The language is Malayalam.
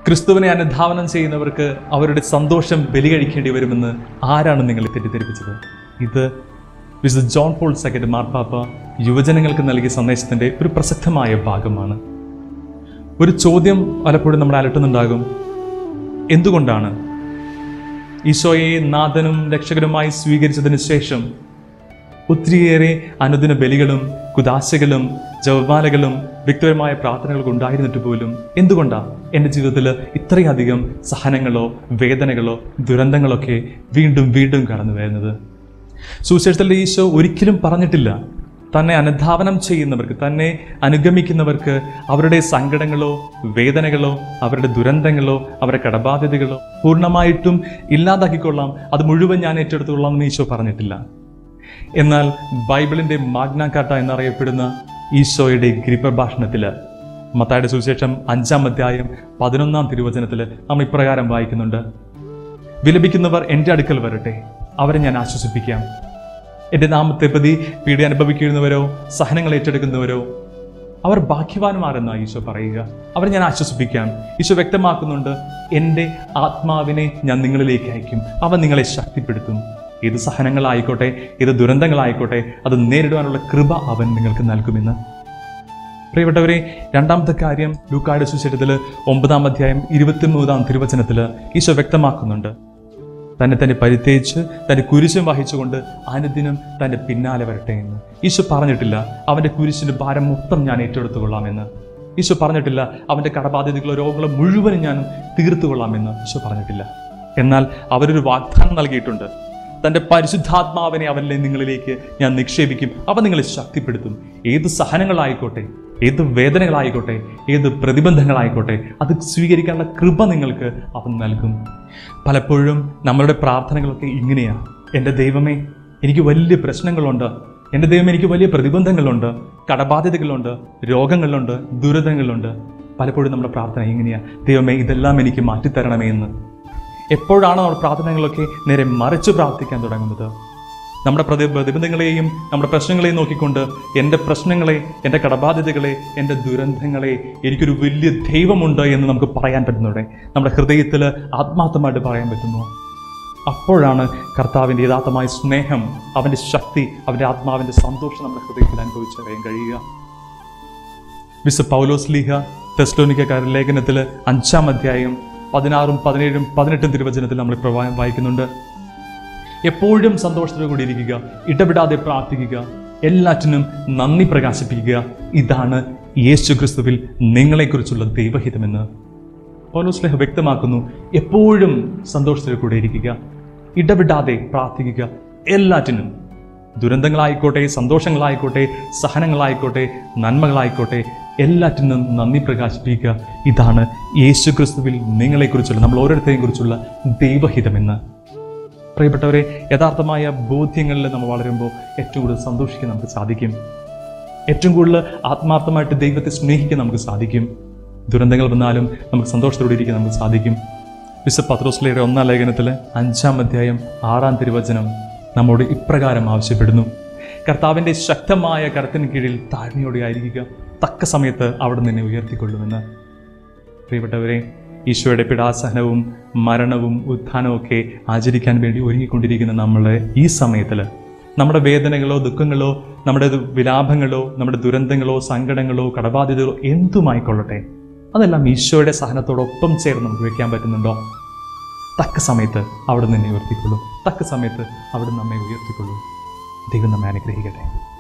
ക്രിസ്തുവിനെ അനുധാവനം ചെയ്യുന്നവർക്ക് അവരുടെ സന്തോഷം ബലി കഴിക്കേണ്ടി വരുമെന്ന് ആരാണ് നിങ്ങളെ തെറ്റിദ്ധരിപ്പിച്ചത് ഇത് വിശുദ്ധ ജോൺ പോൾ സെക്കൻഡ് മാർപ്പാപ്പ യുവജനങ്ങൾക്ക് നൽകിയ സന്ദേശത്തിൻ്റെ ഒരു പ്രസക്തമായ ഭാഗമാണ് ഒരു ചോദ്യം പലപ്പോഴും നമ്മൾ അലട്ടുന്നുണ്ടാകും എന്തുകൊണ്ടാണ് ഈശോയെ നാഥനും രക്ഷകനുമായി സ്വീകരിച്ചതിന് ശേഷം ഒത്തിരിയേറെ അനുദിന ബലികളും കുദാശകളും ജവമാലകളും വ്യക്തിപരമായ പ്രാർത്ഥനകളും ഉണ്ടായിരുന്നിട്ട് പോലും എന്തുകൊണ്ടാണ് എൻ്റെ ജീവിതത്തിൽ ഇത്രയധികം സഹനങ്ങളോ വേദനകളോ ദുരന്തങ്ങളൊക്കെ വീണ്ടും വീണ്ടും കടന്നു വരുന്നത് സുവിശേഷത്തിലെ ഈശോ ഒരിക്കലും പറഞ്ഞിട്ടില്ല തന്നെ അനുധാവനം ചെയ്യുന്നവർക്ക് തന്നെ അനുഗമിക്കുന്നവർക്ക് അവരുടെ സങ്കടങ്ങളോ വേദനകളോ അവരുടെ ദുരന്തങ്ങളോ അവരുടെ കടബാധ്യതകളോ പൂർണ്ണമായിട്ടും ഇല്ലാതാക്കിക്കൊള്ളാം അത് മുഴുവൻ ഞാൻ ഏറ്റെടുത്തുകൊള്ളാം എന്ന് ഈശോ പറഞ്ഞിട്ടില്ല എന്നാൽ ബൈബിളിന്റെ മാഗ്നാകാട്ട എന്നറിയപ്പെടുന്ന ഈശോയുടെ ഗിരിപ്രഭാഷണത്തിൽ മത്തായുടെ സുവിശേഷം അഞ്ചാം അധ്യായം പതിനൊന്നാം തിരുവചനത്തിൽ നമ്മൾ ഇപ്രകാരം വായിക്കുന്നുണ്ട് വിലപിക്കുന്നവർ എൻ്റെ അടുക്കൽ വരട്ടെ അവരെ ഞാൻ ആശ്വസിപ്പിക്കാം എൻ്റെ നാമത്തെ പ്രതി പീഡ അനുഭവിക്കുന്നവരോ സഹനങ്ങൾ ഏറ്റെടുക്കുന്നവരോ അവർ ഭാഗ്യവാന്മാരെന്നാ ഈശോ പറയുക അവരെ ഞാൻ ആശ്വസിപ്പിക്കാം ഈശോ വ്യക്തമാക്കുന്നുണ്ട് എൻ്റെ ആത്മാവിനെ ഞാൻ നിങ്ങളിലേക്ക് അയക്കും അവൻ നിങ്ങളെ ശക്തിപ്പെടുത്തും ഏത് സഹനങ്ങളായിക്കോട്ടെ ഏത് ദുരന്തങ്ങളായിക്കോട്ടെ അത് നേരിടുവാനുള്ള കൃപ അവൻ നിങ്ങൾക്ക് നൽകുമെന്ന് പ്രിയപ്പെട്ടവരെ രണ്ടാമത്തെ കാര്യം ലൂക്കായുടെ സുശേഷത്തിൽ ഒമ്പതാം അധ്യായം ഇരുപത്തിമൂന്നാം തിരുവചനത്തിൽ ഈശോ വ്യക്തമാക്കുന്നുണ്ട് തന്നെ തന്നെ പരിത്തേച്ച് തന്റെ കുരിശും വഹിച്ചുകൊണ്ട് അനുദിനം തന്റെ പിന്നാലെ വരട്ടെ എന്ന് ഈശോ പറഞ്ഞിട്ടില്ല അവന്റെ കുരിശിന്റെ ഭാരം മൊത്തം ഞാൻ ഏറ്റെടുത്തുകൊള്ളാമെന്ന് ഈശോ പറഞ്ഞിട്ടില്ല അവന്റെ കടബാധ്യതകളോ രോഗങ്ങളോ മുഴുവനും ഞാൻ തീർത്തുകൊള്ളാമെന്ന് ഈശോ പറഞ്ഞിട്ടില്ല എന്നാൽ അവരൊരു വാഗ്ദാനം നൽകിയിട്ടുണ്ട് തന്റെ പരിശുദ്ധാത്മാവിനെ അവനിലെ നിങ്ങളിലേക്ക് ഞാൻ നിക്ഷേപിക്കും അവ നിങ്ങളെ ശക്തിപ്പെടുത്തും ഏത് സഹനങ്ങളായിക്കോട്ടെ ഏത് വേദനകളായിക്കോട്ടെ ഏത് പ്രതിബന്ധങ്ങളായിക്കോട്ടെ അത് സ്വീകരിക്കാനുള്ള കൃപ നിങ്ങൾക്ക് അവൻ നൽകും പലപ്പോഴും നമ്മളുടെ പ്രാർത്ഥനകളൊക്കെ ഇങ്ങനെയാണ് എൻ്റെ ദൈവമേ എനിക്ക് വലിയ പ്രശ്നങ്ങളുണ്ട് എൻ്റെ ദൈവം എനിക്ക് വലിയ പ്രതിബന്ധങ്ങളുണ്ട് കടബാധ്യതകളുണ്ട് രോഗങ്ങളുണ്ട് ദുരിതങ്ങളുണ്ട് പലപ്പോഴും നമ്മുടെ പ്രാർത്ഥന ഇങ്ങനെയാണ് ദൈവമേ ഇതെല്ലാം എനിക്ക് മാറ്റിത്തരണമേ എന്ന് എപ്പോഴാണ് നമ്മുടെ പ്രാർത്ഥനകളൊക്കെ നേരെ മറിച്ച് പ്രാർത്ഥിക്കാൻ തുടങ്ങുന്നത് നമ്മുടെ പ്രതി പ്രതിബന്ധങ്ങളെയും നമ്മുടെ പ്രശ്നങ്ങളെയും നോക്കിക്കൊണ്ട് എൻ്റെ പ്രശ്നങ്ങളെ എൻ്റെ കടബാധ്യതകളെ എൻ്റെ ദുരന്തങ്ങളെ എനിക്കൊരു വലിയ ദൈവമുണ്ട് എന്ന് നമുക്ക് പറയാൻ പറ്റുന്നവിടെ നമ്മുടെ ഹൃദയത്തിൽ ആത്മാർത്ഥമായിട്ട് പറയാൻ പറ്റുന്നു അപ്പോഴാണ് കർത്താവിൻ്റെ യഥാർത്ഥമായ സ്നേഹം അവൻ്റെ ശക്തി അവൻ്റെ ആത്മാവിൻ്റെ സന്തോഷം നമ്മുടെ ഹൃദയത്തിൽ അനുഭവിച്ചറിയാൻ കഴിയുക വിശു പൗലോസ് ലീഹ തെസ്ലോനിക്കാരുടെ ലേഖനത്തിൽ അഞ്ചാം അധ്യായം പതിനാറും പതിനേഴും പതിനെട്ടും തിരുവചനത്തിൽ നമ്മൾ പ്രവാഹം വായിക്കുന്നുണ്ട് എപ്പോഴും സന്തോഷത്തോടു കൂടി ഇരിക്കുക ഇടപെടാതെ പ്രാർത്ഥിക്കുക എല്ലാറ്റിനും നന്ദി പ്രകാശിപ്പിക്കുക ഇതാണ് യേശു ക്രിസ്തുവിൽ നിങ്ങളെക്കുറിച്ചുള്ള ദൈവഹിതമെന്ന് പൗലോസ്ലേഹ വ്യക്തമാക്കുന്നു എപ്പോഴും സന്തോഷത്തോടു കൂടി ഇരിക്കുക ഇടപെടാതെ പ്രാർത്ഥിക്കുക എല്ലാറ്റിനും ദുരന്തങ്ങളായിക്കോട്ടെ സന്തോഷങ്ങളായിക്കോട്ടെ സഹനങ്ങളായിക്കോട്ടെ നന്മകളായിക്കോട്ടെ എല്ലാറ്റിനും നന്ദി പ്രകാശിപ്പിക്കുക ഇതാണ് യേശു ക്രിസ്തുവിൽ നിങ്ങളെക്കുറിച്ചുള്ള നമ്മൾ ഓരോരുത്തരെയും കുറിച്ചുള്ള ദൈവഹിതമെന്ന് പ്രിയപ്പെട്ടവരെ യഥാർത്ഥമായ ബോധ്യങ്ങളിൽ നമ്മൾ വളരുമ്പോൾ ഏറ്റവും കൂടുതൽ സന്തോഷിക്കാൻ നമുക്ക് സാധിക്കും ഏറ്റവും കൂടുതൽ ആത്മാർത്ഥമായിട്ട് ദൈവത്തെ സ്നേഹിക്കാൻ നമുക്ക് സാധിക്കും ദുരന്തങ്ങൾ വന്നാലും നമുക്ക് സന്തോഷത്തോടെ ഇരിക്കാൻ നമുക്ക് സാധിക്കും വിശ പത്രോസ്ലയുടെ ഒന്നാം ലേഖനത്തിൽ അഞ്ചാം അധ്യായം ആറാം തിരുവചനം നമ്മോട് ഇപ്രകാരം ആവശ്യപ്പെടുന്നു കർത്താവിൻ്റെ ശക്തമായ കരത്തിന് കീഴിൽ താഴ്മയോടെ ആയിരിക്കുക തക്ക സമയത്ത് അവിടെ നിന്നെ ഉയർത്തിക്കൊള്ളുമെന്ന് പ്രിയപ്പെട്ടവരെ ഈശോയുടെ പിടാസഹനവും മരണവും ഉത്ഥാനവും ഒക്കെ ആചരിക്കാൻ വേണ്ടി ഒരുങ്ങിക്കൊണ്ടിരിക്കുന്ന നമ്മളെ ഈ സമയത്തിൽ നമ്മുടെ വേദനകളോ ദുഃഖങ്ങളോ നമ്മുടെ ദു- വിലാപങ്ങളോ നമ്മുടെ ദുരന്തങ്ങളോ സങ്കടങ്ങളോ കടബാധ്യതകളോ എന്തുമായിക്കൊള്ളട്ടെ അതെല്ലാം ഈശോയുടെ സഹനത്തോടൊപ്പം ചേർന്ന് നമുക്ക് വെക്കാൻ പറ്റുന്നുണ്ടോ തക്ക സമയത്ത് അവിടെ നിന്നെ ഉയർത്തിക്കൊള്ളൂ തക്ക സമയത്ത് അവിടെ നമ്മെ ഉയർത്തിക്കൊള്ളൂ ദൈവം നമ്മെ അനുഗ്രഹിക്കട്ടെ